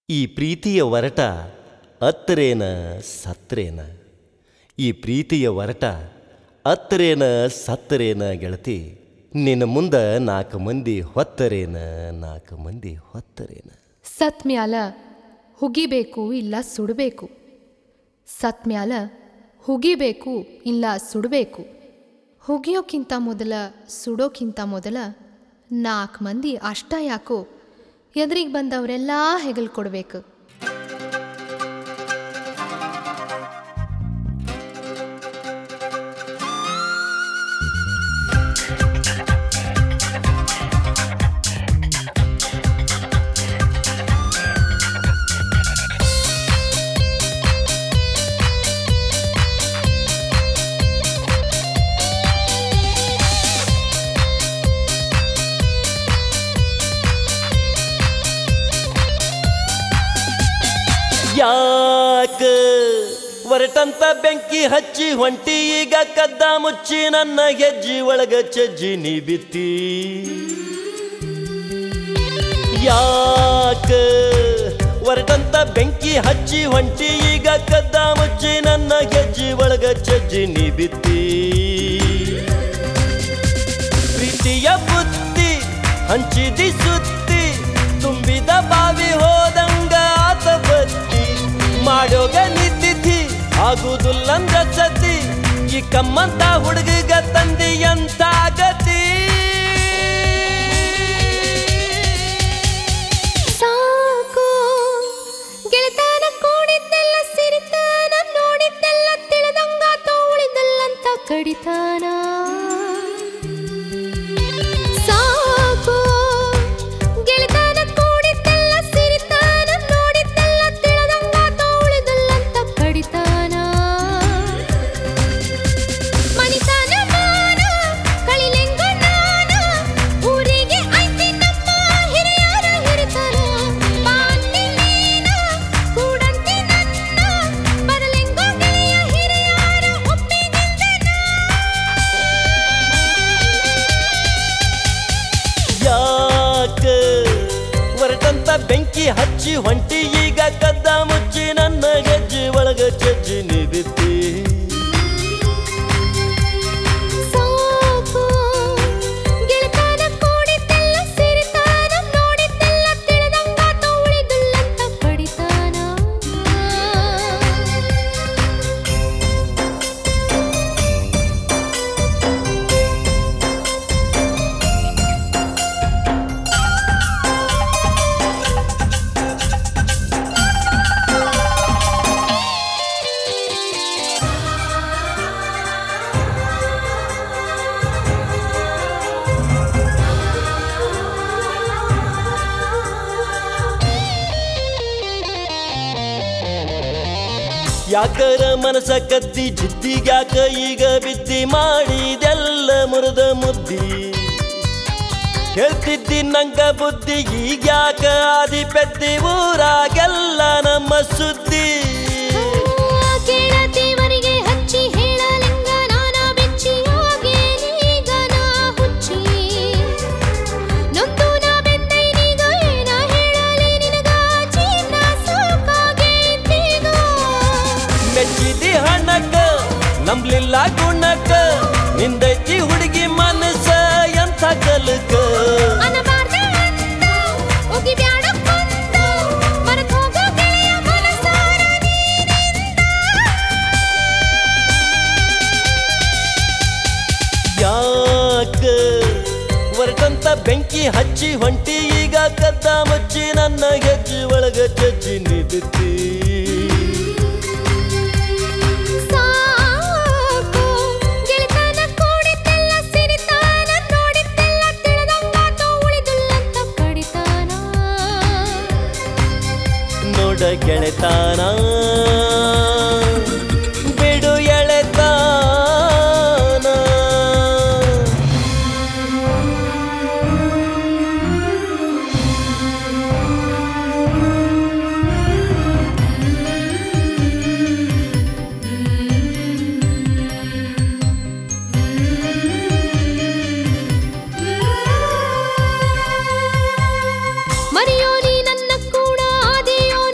ಈ ಪ್ರೀತಿಯ ಒರಟ ಅತ್ತರೇನ ಸತ್ತರೇನ ಈ ಪ್ರೀತಿಯ ಒರಟ ಅತ್ತರೇನ ಸತ್ತರೇನ ಗೆಳತಿ ನಿನ್ನ ಮುಂದ ನಾಲ್ಕು ಮಂದಿ ಹೊತ್ತರೇನ ನಾಲ್ಕು ಮಂದಿ ಹೊತ್ತರೇನ ಸತ್ ಮ್ಯಾಲ ಹುಗಿಬೇಕು ಇಲ್ಲ ಸುಡಬೇಕು ಸತ್ ಮ್ಯಾಲ ಹುಗಿಬೇಕು ಇಲ್ಲ ಸುಡಬೇಕು ಹುಗಿಯೋಕ್ಕಿಂತ ಮೊದಲ ಸುಡೋಕ್ಕಿಂತ ಮೊದಲ ನಾಲ್ಕು ಮಂದಿ ಅಷ್ಟ ಯಾಕೋ ಎದುರಿಗೆ ಬಂದವರೆಲ್ಲ ಹೆಗಲ್ ಕೊಡ್ಬೇಕು ಯಾಕ ಒರಟಂತ ಬೆಂಕಿ ಹಚ್ಚಿ ಹೊಂಟಿ ಈಗ ಕದ್ದ ಮುಚ್ಚಿ ನನ್ನ ಹೆಜ್ಜಿ ಒಳಗ ಚಜ್ಜಿ ನೀ ಬಿತ್ತಿ ಯಾಕ ಒರಟಂತ ಬೆಂಕಿ ಹಚ್ಚಿ ಹೊಂಟಿ ಈಗ ಕದ್ದ ಮುಚ್ಚಿ ನನ್ನ ಹೆಜ್ಜಿ ಒಳಗ ಚಜ್ಜಿ ನೀ ಬಿತ್ತಿ ಪ್ರೀತಿಯ ಬುತ್ತಿ ಹಂಚಿದಿ ಸುತ್ತಿ ತುಂಬಿದ ಬಾವಿ ಹೋದಂಗ ಆತ ಬತ್ತಿ ಮಾಡೋಗ ನಿಂತಿದ್ದಿ ಆಗುದಿಲ್ಲಂದ ಸತಿ ಈ ಕಮ್ಮಂತ ಹುಡುಗಿಗ ತಂದಿ ಅಂತ ಗತಿ ಸಾಕು ಗೆಳೆತನ ಕೂಡಿದ್ದೆಲ್ಲ ಸಿರಿತಾನ ನೋಡಿದ್ದೆಲ್ಲ ತಿಳಿದಂಗಾತ ಉಳಿದಲ್ಲಂತ ಕಡಿತಾನ ಸಾಕು ಗೆಳೆತನ ಕೂಡಿದ್ದೆಲ್ಲ ಸಿರಿತಾನ ನೋಡಿದ್ದೆಲ್ಲ ತಿಳಿದಂಗಾತ ಉಳಿದಲ್ಲಂತ ಕಡಿತಾನ ಮನಿತನ ಮಾನ ಕಳಿಲೆಂಗ ನಾನ ಊರಿಗೆ ಐತಿ ನಮ್ಮ ಹಿರಿಯರ ಹಿರಿತನ ಬಾಂತಿ ನೀನ ಕೂಡಂತಿ ನನ್ನ ಬರಲೆಂಗೋ ಗೆಳೆಯ ಹಿರಿಯರ ಒಪ್ಪಿಗೆಂದನ ಯಾಕ ಒರಟಂತ ಬೆಂಕಿ ಹಚ್ಚಿ ಹೊಂಟಿ ಈಗ ಕದ್ದ ಮುಚ್ಚಿ ನನ್ನ ಹೆಜ್ಜೆ ಒಳಗ ಚಜ್ಜಿ ನೀ ಬಿತ್ತಿ ಸಾಕು ಗೆಳೆತನ ಕೂಡಿದ್ದೆಲ್ಲ ಸಿರಿತಾನ ನೋಡಿದ್ದೆಲ್ಲ ತಿಳಿದಂಗಾತ ಉಳಿದಿಲ್ಲಂತ ಕಡಿತಾನ ಯಾಕರ ಮನಸ ಕದ್ದಿ ಜಿದ್ದಿಗ್ಯಾಕ ಈಗ ಬಿದ್ದಿ ಮಾಡಿದೆಲ್ಲ ಮುರಿದ ಮುದ್ದಿ ಹೇಳ್ತಿದ್ದಿ ನಂಗ ಬುದ್ಧಿ ಈಗ್ಯಾಕ ಆದಿ ಪೆದ್ದಿ ಊರಾಗೆಲ್ಲ ನಮ್ಮ ಸುದ್ದಿ ಕೇಳತೀವರಿಗೆ ಹಚ್ಚಿ ಹೇಳಲಿಂಗ ನಾನ ಬೆಚ್ಚಿ ಹೋಗೇನೀಗ ನಾ ಹುಚ್ಚಿ ನೊಂದು ನಾ ಬೆಂದೈನೀಗ ಏನ ಹೇಳಲಿ ನಿನಗ ಜೀವನ ಸಾಕಾಗೈತೀಗ ಮೆಚ್ಚಿದಿ ಹಣಕ್ಕ ನಂಬ್ಲಿಲ್ಲ ಗುಣಕ್ಕ ನಿಂದೈತಿ ಹುಡುಗಿ ಮನಸ್ಸ ಎಂಥ ಕಲಕ ಅನಬಾರ್ದ ಅಂತ ಒಗಿಬ್ಯಾಡ ಕುಂತ ಮರೆತ್ ಹೋಗೋ ಗೆಳೆಯ ಮನಸಾರ ನೀನಿಂದ ಯಾಕ ಹೊರಟಂತ ಬೆಂಕಿ ಹಚ್ಚಿ ಹೊಂಟಿ ಈಗ ಕದ್ದ ಮುಚ್ಚಿ ನನ್ನ ಹೆಜ್ಜೆ ಒಳಗ ಚಜ್ಜಿ ನೀ ಬಿತ್ತಿ ಸಾಕು ಗೆಳೆತನ ಕೂಡಿದ್ದೆಲ್ಲ ಸಿರಿತಾನ ನೋಡಿದ್ದೆಲ್ಲ ತಿಳಿದಂಗಾತ ಉಳಿದಿಲ್ಲಂತ ಕಡಿತಾನ ನೋಡ ಗೆಳೆತಾನ ಬಿಡು ಎಳೆತಾನ ಮರೆಯೋ ನೀ ನನ್ನ ಕೂಡ ಆದಿಯೋ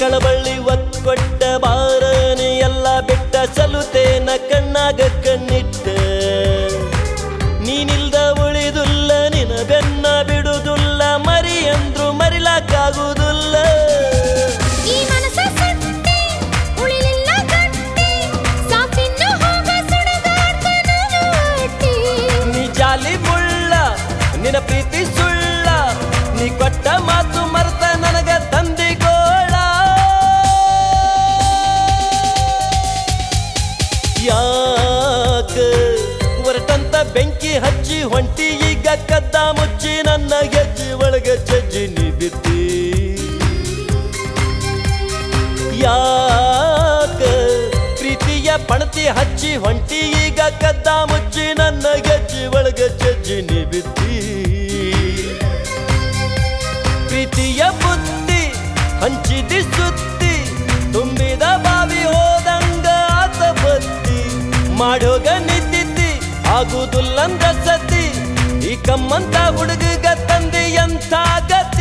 ಕಳಬಳ್ಳಿ ಒಕ್ಕೊಟ್ಟ ಬಾರನಿ ಎಲ್ಲ ಬಿಟ್ಟ ಸಲುತೇನ ಕಣ್ಣಾಗ ಕಣ್ಣಿಟ್ಟ ನೀನಿಲ್ದ ಉಳಿದುಲ್ಲ ನಿನ ಬೆನ್ನ ಬಿಡುವುದಿಲ್ಲ ಮರಿ ಅಂದ್ರು ಮರಿಲಾಕಾಗುವುದಿಲ್ಲ ಈ ಮನಸ ಸುಟ್ಟಿ ಉಳಿಲಿಲ್ಲ ಗಟ್ಟಿ ಸಾಕಿನ್ನು ಹೋಗ ಸುಡಗಾಡ್ತ ನಾನು ಅಟ್ಟಿ ನೀ ಜಾಲಿ ಮುಳ್ಳ ನಿನ ಪ್ರೀತಿ ಸುಳ್ಳ ನೀ ಕೊಟ್ಟ ಮಾತು ಮರ್ತ ನನಗ ತಂದಿಗೋಳ ಯಾಕ ಹೊರಟಂತ ಬೆಂಕಿ ಹಚ್ಚಿ ಹೊಂಟಿ ಈಗ ಕದ್ದ ಮುಚ್ಚಿ ನನ್ನ ಗೆಜ್ಜಿ ಒಳಗ ಚಜ್ಜಿ ನೀ ಬಿತ್ತಿ ಯಾಕ ಪ್ರೀತಿಯ ಪಣತಿ ಹಚ್ಚಿ ಹೊಂಟಿ ಈಗ ಕದ್ದ ಮುಚ್ಚಿ ನನ್ನ ಗೆಜ್ಜಿ ಒಳಗ ಚಜ್ಜಿ ನೀ ಬಿತ್ತಿ ಪ್ರೀತಿಯ ಬುದ್ಧಿ ಹಂಚಿದಿ ಸುತ್ತಿ ತುಂಬಿದ ಬಾವಿ ಹೋದಂಗ ಆತ ಬತ್ತಿ ಮಾಡೋಗ ನಿದ್ದಿದ್ದಿ ಆಗುದಿಲ್ಲಂದ ಸತಿ ಈ ಕಮ್ಮಂತ ಹುಡುಗ ತಂದಿ ಎಂಥ ಗತಿ